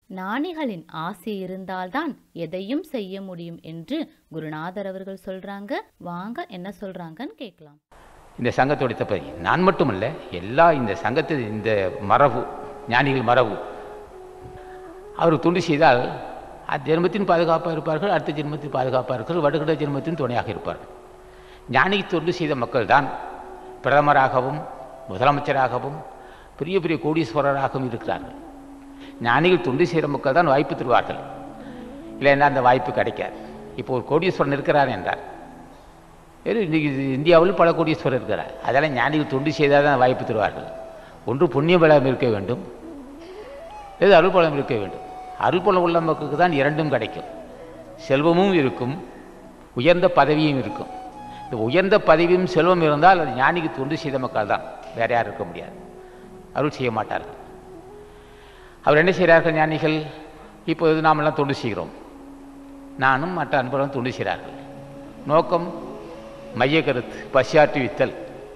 ஞானிகளின் ஆசி இருந்தால்தான் எதையும் செய்ய முடியும் என்று குருநாதர் அவர்கள் சொல்றாங்க வாங்க என்ன சொல்றாங்கன்னு கேட்கலாம் இந்த சங்கத்தோட தப்பை நான் மட்டுமல்ல எல்லா இந்த சங்கத்து இந்த மரபு ஞானிகள் மரபு அவர் துண்டு செய்தால் அது ஜென்மத்தின் பாதுகாப்பாக இருப்பார்கள் அடுத்த ஜென்மத்தின் பாதுகாப்பாக இருப்பார்கள் வடுகிற ஜென்மத்தின் துணையாக இருப்பார்கள் ஞானிக்கு தொண்டு செய்த மக்கள் தான் பிரதமராகவும் முதலமைச்சராகவும் பெரிய பெரிய கோடீஸ்வரராகவும் இருக்கிறார்கள் ஞானிகள் தொண்டு செய்கிற மக்கள் தான் வாய்ப்பு தருவார்கள் இல்லைன்னா அந்த வாய்ப்பு கிடைக்காது இப்போ ஒரு கோடீஸ்வரன் இருக்கிறார் என்றார் வெறும் இன்னைக்கு இந்தியாவில் பல கோடீஸ்வரர் இருக்கிறார் அதெல்லாம் ஞானிகள் தொண்டு செய்தால் தான் வாய்ப்பு தருவார்கள் ஒன்று புண்ணிய பலம் இருக்க வேண்டும் இது அருள் பலம் இருக்க வேண்டும் அருள் பலம் உள்ள மக்களுக்கு தான் இரண்டும் கிடைக்கும் செல்வமும் இருக்கும் உயர்ந்த பதவியும் இருக்கும் இந்த உயர்ந்த பதவியும் செல்வம் இருந்தால் அது ஞானிக்கு தொண்டு செய்த மக்கள் தான் வேற யாரும் இருக்க முடியாது அருள் செய்ய மாட்டார்கள் அவர் என்ன செய்கிறார்கள் ஞானிகள் இப்போது நாமெல்லாம் தொண்டு செய்கிறோம் நானும் மற்ற அன்பர்களும் தொண்டு செய்கிறார்கள் நோக்கம் மைய கருத்து பசியாற்றுவித்தல்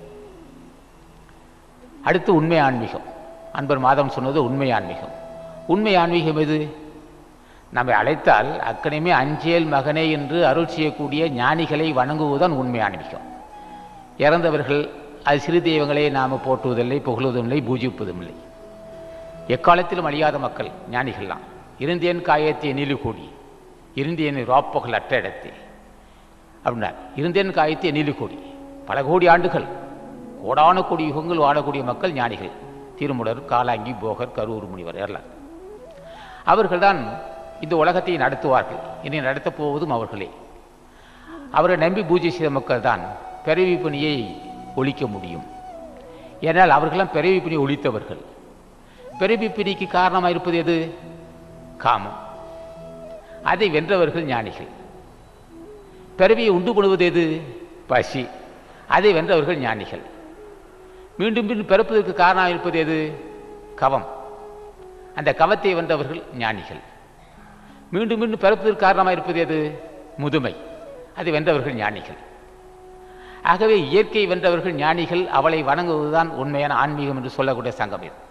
அடுத்து உண்மை ஆன்மீகம் அன்பர் மாதம் சொன்னது உண்மை ஆன்மீகம் உண்மை ஆன்மீகம் எது நம்மை அழைத்தால் அக்கனையுமே அஞ்சேல் மகனே என்று அருள் செய்யக்கூடிய ஞானிகளை வணங்குவதுதான் உண்மை ஆன்மீகம் இறந்தவர்கள் அது சிறு தெய்வங்களை நாம் போற்றுவதில்லை புகழுவதும் இல்லை பூஜிப்பதும் இல்லை எக்காலத்திலும் அழியாத மக்கள் ஞானிகள்லாம் இருந்தேன் காயத்தை நீலு கூடி இருந்தேன் ராப்பகல் அற்ற இடத்தே அப்படின்னார் இருந்தேன் காயத்தை நீலு கோடி பல கோடி ஆண்டுகள் கோடான கோடி யுகங்கள் வாழக்கூடிய மக்கள் ஞானிகள் திருமுடர் காலாங்கி போகர் கரூர் முனிவர் எல்லாம் அவர்கள்தான் இந்த உலகத்தை நடத்துவார்கள் இனி நடத்தப் போவதும் அவர்களே அவரை நம்பி பூஜை செய்த மக்கள் தான் பிறவி பணியை ஒழிக்க முடியும் ஏனால் அவர்களெல்லாம் பிறவி பணியை ஒழித்தவர்கள் பிறவி பிணிக்கு காரணமாக இருப்பது எது காமம் அதை வென்றவர்கள் ஞானிகள் பிறவியை உண்டு பண்ணுவது எது பசி அதை வென்றவர்கள் ஞானிகள் மீண்டும் மீண்டும் பிறப்பதற்கு காரணம் இருப்பது எது கவம் அந்த கவத்தை வென்றவர்கள் ஞானிகள் மீண்டும் மீண்டும் பிறப்பதற்கு காரணமாக இருப்பது எது முதுமை அதை வென்றவர்கள் ஞானிகள் ஆகவே இயற்கை வென்றவர்கள் ஞானிகள் அவளை வணங்குவதுதான் உண்மையான ஆன்மீகம் என்று சொல்லக்கூடிய சங்கம் இது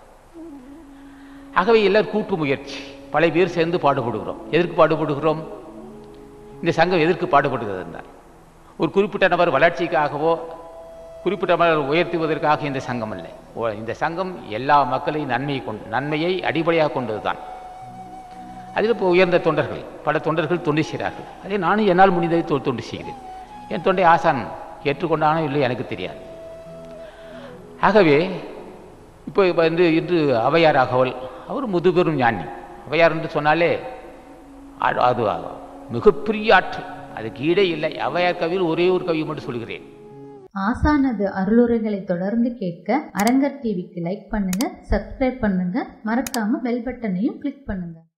ஆகவே எல்லாரும் கூட்டு முயற்சி பல பேர் சேர்ந்து பாடுபடுகிறோம் எதற்கு பாடுபடுகிறோம் இந்த சங்கம் எதற்கு பாடுபடுகிறது என்றால் ஒரு குறிப்பிட்ட நபர் வளர்ச்சிக்காகவோ குறிப்பிட்ட நபர் உயர்த்துவதற்காக இந்த சங்கம் அல்ல ஓ- இந்த சங்கம் எல்லா மக்களையும் நன்மையை கொண்டு நன்மையை அடிப்படையாக கொண்டது தான் அதில் இப்போ உயர்ந்த தொண்டர்கள் பல தொண்டர்கள் தொண்டு செய்கிறார்கள் அதே நானும் என்னால் முடிந்ததை தொ- தொண்டு செய்கிறேன் என் தொண்டை ஆசான் ஏற்றுக்கொண்டானோ இல்லை எனக்கு தெரியாது ஆகவே இப்போ இப்போ வந்து இன்று அவையார் அகவல் அவர் முதுபெரும் ஞானி அவையார் என்று சொன்னாலே அது- அது மிகப்பெரிய ஆற்றல் அதுக்கு ஈடே இல்லை அவையார் கவியில் ஒரே ஒரு கவி மட்டும் சொல்கிறேன் ஆசானது அருளுரைகளை தொடர்ந்து கேட்க அரங்கர் டிவிக்கு லைக் பண்ணுங்க சப்ஸ்கிரைப் பண்ணுங்க மறக்காம பெல் பட்டனையும் கிளிக் பண்ணுங்க